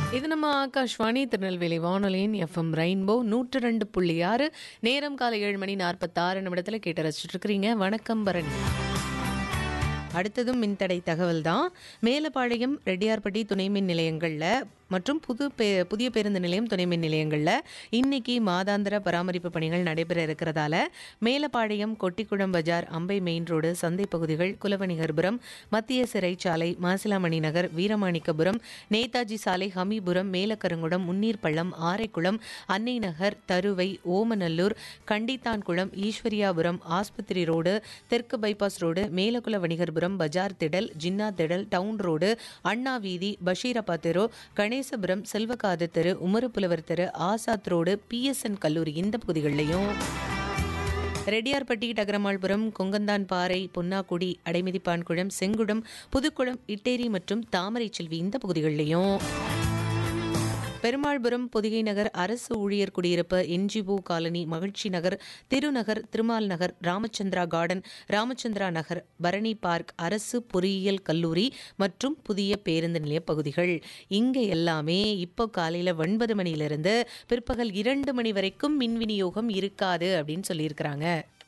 இது நம்ம ஆகாஷ்வாணி திருநெல்வேலி வானொலியின் எஃப்எம் ரெயின்போ நூற்று ரெண்டு புள்ளி ஆறு நேரம் காலை ஏழு மணி நாற்பத்தாறு நிமிடத்தில் கேட்டு ரசிச்சுட்டு இருக்கிறீங்க வணக்கம் பரணி அடுத்ததும் மின்தடை தகவல் தான் மேலப்பாளையம் ரெட்டியார்பட்டி துணை மின் நிலையங்களில் மற்றும் புது பே புதிய பேருந்து நிலையம் துணை மின் நிலையங்களில் இன்னைக்கு மாதாந்திர பராமரிப்பு பணிகள் நடைபெற இருக்கிறதால மேலப்பாளையம் கொட்டிக்குளம் பஜார் அம்பை மெயின் ரோடு சந்தை பகுதிகள் குலவணிகர்புரம் மத்திய சிறைச்சாலை மாசிலாமணி நகர் வீரமாணிக்கபுரம் நேதாஜி சாலை ஹமிபுரம் மேலக்கருங்குளம் முன்னீர்பள்ளம் ஆரைக்குளம் அன்னை நகர் தருவை ஓமநல்லூர் கண்டித்தான்குளம் ஈஸ்வரியாபுரம் ஆஸ்பத்திரி ரோடு தெற்கு பைபாஸ் ரோடு மேலக்குல வணிகர்புரம் பஜார் திடல் ஜின்னா திடல் டவுன் ரோடு அண்ணா வீதி பஷீரப்பா தெரு கணேசபுரம் செல்வகாது தெரு உமருப்புலவர் தெரு ஆசாத் ரோடு பிஎஸ்என் கல்லூரி இந்த பகுதிகளிலையும் ரெட்டியார்பட்டி டகரமாள்புரம் கொங்கந்தான் பாறை பொன்னாக்குடி அடைமிதிப்பான்குளம் செங்குடம் புதுக்குளம் இட்டேரி மற்றும் தாமரை செல்வி இந்த பகுதிகளிலையும் பெருமாள்புரம் பொதிகை நகர் அரசு ஊழியர் குடியிருப்பு என்ஜிஓ காலனி மகிழ்ச்சி நகர் திருநகர் திருமால் நகர் ராமச்சந்திரா கார்டன் ராமச்சந்திரா நகர் பரணி பார்க் அரசு பொறியியல் கல்லூரி மற்றும் புதிய பேருந்து நிலைய பகுதிகள் இங்கே எல்லாமே இப்போ காலையில் ஒன்பது மணியிலிருந்து பிற்பகல் இரண்டு மணி வரைக்கும் மின் விநியோகம் இருக்காது அப்படின்னு சொல்லியிருக்கிறாங்க